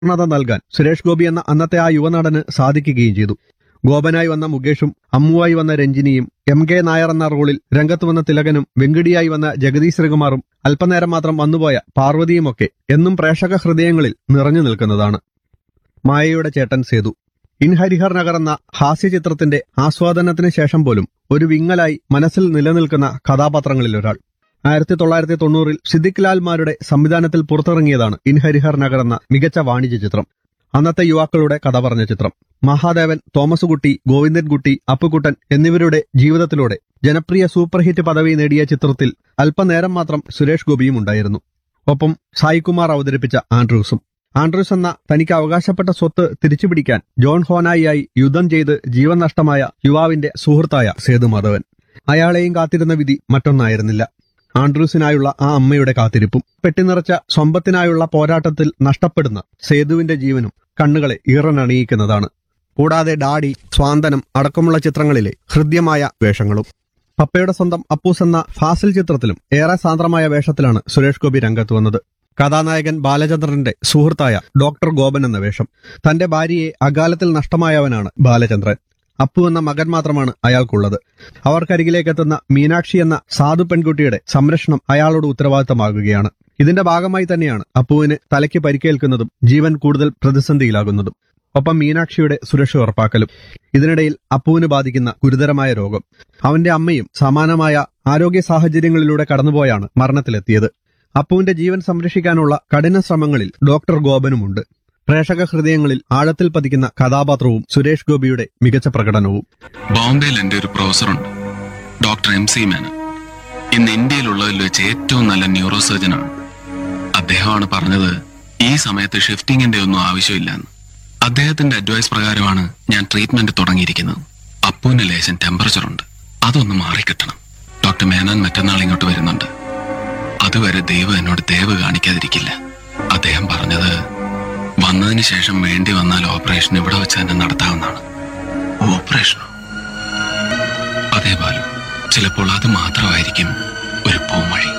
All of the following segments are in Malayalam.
പൂർണ്ണത നൽകാൻ സുരേഷ് ഗോപി എന്ന അന്നത്തെ ആ യുവനടന് സാധിക്കുകയും ചെയ്തു ഗോപനായി വന്ന മുകേഷും അമ്മുവായി വന്ന രഞ്ജിനിയും എം കെ നായർ എന്ന റോളിൽ രംഗത്ത് വന്ന തിലകനും വെങ്കിടിയായി വന്ന ജഗദീഷ് ശ്രീകുമാറും അല്പനേരം മാത്രം വന്നുപോയ പാർവതിയുമൊക്കെ എന്നും പ്രേക്ഷക ഹൃദയങ്ങളിൽ നിറഞ്ഞു നിൽക്കുന്നതാണ് മായയുടെ ചേട്ടൻ സേതു ഇൻ ഹരിഹർ നഗർ എന്ന ഹാസ്യചിത്രത്തിന്റെ ആസ്വാദനത്തിന് ശേഷം പോലും ഒരു വിങ്ങലായി മനസ്സിൽ നിലനിൽക്കുന്ന കഥാപാത്രങ്ങളിൽ ഒരാൾ ആയിരത്തി തൊള്ളായിരത്തി തൊണ്ണൂറിൽ സിദ്ദിഖ് ലാൽമാരുടെ സംവിധാനത്തിൽ പുറത്തിറങ്ങിയതാണ് ഇൻ ഹരിഹർ നഗർ എന്ന മികച്ച വാണിജ്യ ചിത്രം അന്നത്തെ യുവാക്കളുടെ കഥ പറഞ്ഞ ചിത്രം മഹാദേവൻ തോമസ് കുട്ടി ഗോവിന്ദൻകുട്ടി അപ്പുക്കുട്ടൻ എന്നിവരുടെ ജീവിതത്തിലൂടെ ജനപ്രിയ സൂപ്പർ ഹിറ്റ് പദവി നേടിയ ചിത്രത്തിൽ അല്പനേരം മാത്രം സുരേഷ് ഗോപിയും ഉണ്ടായിരുന്നു ഒപ്പം സായികുമാർ അവതരിപ്പിച്ച ആൻഡ്രൂസും ആൻഡ്രൂസ് എന്ന തനിക്ക് അവകാശപ്പെട്ട സ്വത്ത് തിരിച്ചുപിടിക്കാൻ ജോൺ ഹോനായിയായി യുദ്ധം ചെയ്ത് ജീവൻ നഷ്ടമായ യുവാവിന്റെ സുഹൃത്തായ സേതുമാധവൻ അയാളെയും കാത്തിരുന്ന വിധി മറ്റൊന്നായിരുന്നില്ല ആൻഡ്രൂസിനായുള്ള ആ അമ്മയുടെ കാത്തിരിപ്പും പെട്ടിനിറച്ച സ്വമ്പത്തിനായുള്ള പോരാട്ടത്തിൽ നഷ്ടപ്പെടുന്ന സേതുവിന്റെ ജീവനും കണ്ണുകളെ ഈറനണിയിക്കുന്നതാണ് കൂടാതെ ഡാഡി സ്വാന്തനം അടക്കമുള്ള ചിത്രങ്ങളിലെ ഹൃദ്യമായ വേഷങ്ങളും പപ്പയുടെ സ്വന്തം അപ്പൂസ് എന്ന ഫാസിൽ ചിത്രത്തിലും ഏറെ സാന്ദ്രമായ വേഷത്തിലാണ് സുരേഷ് ഗോപി രംഗത്ത് വന്നത് കഥാനായകൻ ബാലചന്ദ്രന്റെ സുഹൃത്തായ ഡോക്ടർ ഗോപൻ എന്ന വേഷം തന്റെ ഭാര്യയെ അകാലത്തിൽ നഷ്ടമായവനാണ് ബാലചന്ദ്രൻ അപ്പു എന്ന മകൻ മാത്രമാണ് അയാൾക്കുള്ളത് അവർക്കരികിലേക്കെത്തുന്ന മീനാക്ഷി എന്ന സാധു പെൺകുട്ടിയുടെ സംരക്ഷണം അയാളോട് ഉത്തരവാദിത്തമാകുകയാണ് ഇതിന്റെ ഭാഗമായി തന്നെയാണ് അപ്പുവിന് തലയ്ക്ക് പരിക്കേൽക്കുന്നതും ജീവൻ കൂടുതൽ പ്രതിസന്ധിയിലാകുന്നതും ഒപ്പം മീനാക്ഷിയുടെ സുരക്ഷ ഉറപ്പാക്കലും ഇതിനിടയിൽ അപ്പുവിന് ബാധിക്കുന്ന ഗുരുതരമായ രോഗം അവന്റെ അമ്മയും സമാനമായ ആരോഗ്യ സാഹചര്യങ്ങളിലൂടെ കടന്നുപോയാണ് മരണത്തിലെത്തിയത് അപ്പുവിന്റെ ജീവൻ സംരക്ഷിക്കാനുള്ള കഠിന ശ്രമങ്ങളിൽ ഡോക്ടർ ഗോപനുമുണ്ട് പ്രേക്ഷക ഹൃദയങ്ങളിൽ ആഴത്തിൽ പതിക്കുന്ന കഥാപാത്രവും സുരേഷ് ഗോപിയുടെ മികച്ച പ്രകടനവും ബോംബെയിൽ എന്റെ ഒരു പ്രൊഫസറുണ്ട് ഡോക്ടർ എം സി മേനൻ ഇന്ന് ഇന്ത്യയിലുള്ളതിൽ വെച്ച് ഏറ്റവും നല്ല ന്യൂറോ സർജനാണ് അദ്ദേഹമാണ് പറഞ്ഞത് ഈ സമയത്ത് ഷിഫ്റ്റിംഗിന്റെ ഒന്നും ആവശ്യമില്ലെന്ന് അദ്ദേഹത്തിന്റെ അഡ്വൈസ് പ്രകാരമാണ് ഞാൻ ട്രീറ്റ്മെന്റ് തുടങ്ങിയിരിക്കുന്നത് അപ്പുവിന് ലേശം ടെമ്പറേച്ചർ ഉണ്ട് അതൊന്ന് മാറിക്കിട്ടണം ഡോക്ടർ മേനൻ മറ്റന്നാൾ ഇങ്ങോട്ട് വരുന്നുണ്ട് അതുവരെ ദൈവം എന്നോട് ദയവ് കാണിക്കാതിരിക്കില്ല അദ്ദേഹം പറഞ്ഞത് വന്നതിന് ശേഷം വേണ്ടി വന്നാൽ ഓപ്പറേഷൻ ഇവിടെ വെച്ച് തന്നെ നടത്താവുന്നതാണ് ഓപ്പറേഷനോ അതേ ബാലു ചിലപ്പോൾ അത് മാത്രമായിരിക്കും ഒരു പോംവഴി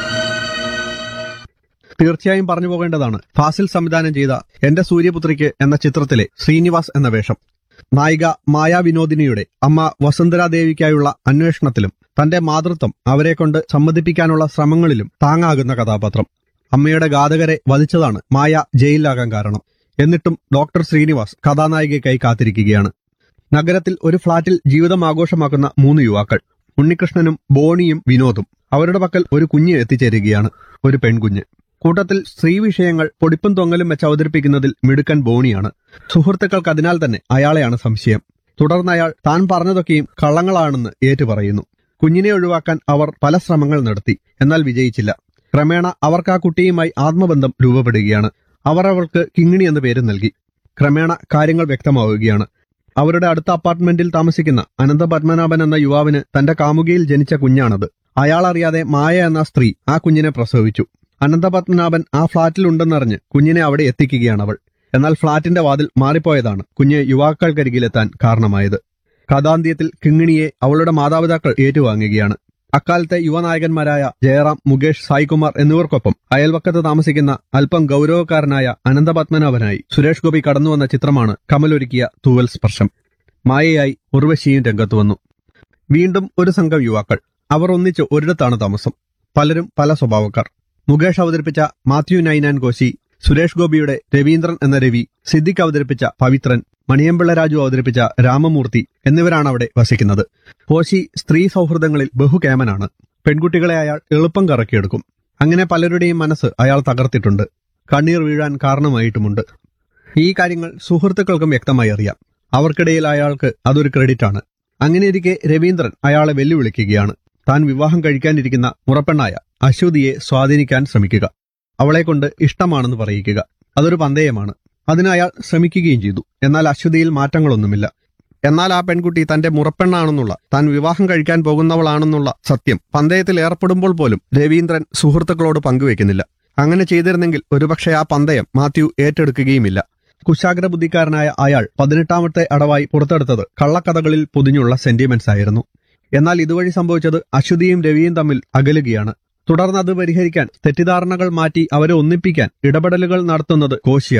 തീർച്ചയായും പറഞ്ഞു പോകേണ്ടതാണ് ഫാസിൽ സംവിധാനം ചെയ്ത എന്റെ സൂര്യപുത്രിക്ക് എന്ന ചിത്രത്തിലെ ശ്രീനിവാസ് എന്ന വേഷം നായിക മായാ വിനോദിനിയുടെ അമ്മ വസുന്ധരാദേവിക്കായുള്ള അന്വേഷണത്തിലും തന്റെ മാതൃത്വം അവരെ കൊണ്ട് സമ്മതിപ്പിക്കാനുള്ള ശ്രമങ്ങളിലും താങ്ങാകുന്ന കഥാപാത്രം അമ്മയുടെ ഘാതകരെ വധിച്ചതാണ് മായ ജയിലിലാകാൻ കാരണം എന്നിട്ടും ഡോക്ടർ ശ്രീനിവാസ് കഥാനായികയ്ക്കായി കാത്തിരിക്കുകയാണ് നഗരത്തിൽ ഒരു ഫ്ളാറ്റിൽ ജീവിതം ആഘോഷമാക്കുന്ന മൂന്ന് യുവാക്കൾ ഉണ്ണികൃഷ്ണനും ബോണിയും വിനോദും അവരുടെ പക്കൽ ഒരു കുഞ്ഞ് എത്തിച്ചേരുകയാണ് ഒരു പെൺകുഞ്ഞ് കൂട്ടത്തിൽ സ്ത്രീ വിഷയങ്ങൾ പൊടിപ്പും തൊങ്ങലും വെച്ച് അവതരിപ്പിക്കുന്നതിൽ മിടുക്കൻ ബോണിയാണ് സുഹൃത്തുക്കൾക്ക് അതിനാൽ തന്നെ അയാളെയാണ് സംശയം തുടർന്ന് അയാൾ താൻ പറഞ്ഞതൊക്കെയും കള്ളങ്ങളാണെന്ന് ഏറ്റുപറയുന്നു കുഞ്ഞിനെ ഒഴിവാക്കാൻ അവർ പല ശ്രമങ്ങൾ നടത്തി എന്നാൽ വിജയിച്ചില്ല ക്രമേണ അവർക്ക് ആ കുട്ടിയുമായി ആത്മബന്ധം രൂപപ്പെടുകയാണ് അവർ അവൾക്ക് കിങ്ങിണി എന്ന പേര് നൽകി ക്രമേണ കാര്യങ്ങൾ വ്യക്തമാവുകയാണ് അവരുടെ അടുത്ത അപ്പാർട്ട്മെന്റിൽ താമസിക്കുന്ന അനന്ത പത്മനാഭൻ എന്ന യുവാവിന് തന്റെ കാമുകിയിൽ ജനിച്ച കുഞ്ഞാണത് അയാൾ അറിയാതെ മായ എന്ന സ്ത്രീ ആ കുഞ്ഞിനെ പ്രസവിച്ചു അനന്തപത്മനാഭൻ ആ ഫ്ളാറ്റിലുണ്ടെന്നറിഞ്ഞ് കുഞ്ഞിനെ അവിടെ എത്തിക്കുകയാണ് അവൾ എന്നാൽ ഫ്ളാറ്റിന്റെ വാതിൽ മാറിപ്പോയതാണ് കുഞ്ഞ് യുവാക്കൾക്കരികിലെത്താൻ കാരണമായത് കഥാന്ത്യത്തിൽ കിങ്ങിണിയെ അവളുടെ മാതാപിതാക്കൾ ഏറ്റുവാങ്ങുകയാണ് അക്കാലത്തെ യുവനായകന്മാരായ ജയറാം മുകേഷ് സായികുമാർ എന്നിവർക്കൊപ്പം അയൽവക്കത്ത് താമസിക്കുന്ന അല്പം ഗൗരവക്കാരനായ അനന്തപത്മനാഭനായി സുരേഷ് ഗോപി കടന്നുവന്ന ചിത്രമാണ് കമലൊരുക്കിയ തൂവൽ സ്പർശം മായയായി ഉർവശിയും രംഗത്ത് വന്നു വീണ്ടും ഒരു സംഘം യുവാക്കൾ അവർ ഒന്നിച്ച് ഒരിടത്താണ് താമസം പലരും പല സ്വഭാവക്കാർ മുകേഷ് അവതരിപ്പിച്ച മാത്യു നൈനാൻ കോശി സുരേഷ് ഗോപിയുടെ രവീന്ദ്രൻ എന്ന രവി സിദ്ദിഖ് അവതരിപ്പിച്ച പവിത്രൻ മണിയമ്പിള്ള രാജു അവതരിപ്പിച്ച രാമമൂർത്തി എന്നിവരാണ് അവിടെ വസിക്കുന്നത് കോശി സ്ത്രീ സൗഹൃദങ്ങളിൽ ബഹുകേമനാണ് പെൺകുട്ടികളെ അയാൾ എളുപ്പം കറക്കിയെടുക്കും അങ്ങനെ പലരുടെയും മനസ്സ് അയാൾ തകർത്തിട്ടുണ്ട് കണ്ണീർ വീഴാൻ കാരണമായിട്ടുമുണ്ട് ഈ കാര്യങ്ങൾ സുഹൃത്തുക്കൾക്കും വ്യക്തമായി അറിയാം അവർക്കിടയിൽ അയാൾക്ക് അതൊരു ക്രെഡിറ്റാണ് അങ്ങനെയിരിക്കെ രവീന്ദ്രൻ അയാളെ വെല്ലുവിളിക്കുകയാണ് താൻ വിവാഹം കഴിക്കാനിരിക്കുന്ന മുറപ്പെണ്ണായ അശ്വതിയെ സ്വാധീനിക്കാൻ ശ്രമിക്കുക അവളെ കൊണ്ട് ഇഷ്ടമാണെന്ന് പറയിക്കുക അതൊരു പന്തയമാണ് അതിന് അയാൾ ശ്രമിക്കുകയും ചെയ്തു എന്നാൽ അശ്വതിയിൽ മാറ്റങ്ങളൊന്നുമില്ല എന്നാൽ ആ പെൺകുട്ടി തന്റെ മുറപ്പെണ്ണാണെന്നുള്ള താൻ വിവാഹം കഴിക്കാൻ പോകുന്നവളാണെന്നുള്ള സത്യം പന്തയത്തിൽ ഏർപ്പെടുമ്പോൾ പോലും രവീന്ദ്രൻ സുഹൃത്തുക്കളോട് പങ്കുവെക്കുന്നില്ല അങ്ങനെ ചെയ്തിരുന്നെങ്കിൽ ഒരുപക്ഷെ ആ പന്തയം മാത്യു ഏറ്റെടുക്കുകയുമില്ല കുശാഗ്ര ബുദ്ധിക്കാരനായ അയാൾ പതിനെട്ടാമത്തെ അടവായി പുറത്തെടുത്തത് കള്ളക്കഥകളിൽ പൊതിഞ്ഞുള്ള സെന്റിമെന്റ്സ് ആയിരുന്നു എന്നാൽ ഇതുവഴി സംഭവിച്ചത് അശ്വതിയും രവിയും തമ്മിൽ അകലുകയാണ് തുടർന്ന് അത് പരിഹരിക്കാൻ തെറ്റിദ്ധാരണകൾ മാറ്റി അവരെ ഒന്നിപ്പിക്കാൻ ഇടപെടലുകൾ നടത്തുന്നത് കോശിയാണ്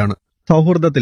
സൗഹൃദത്തിൽ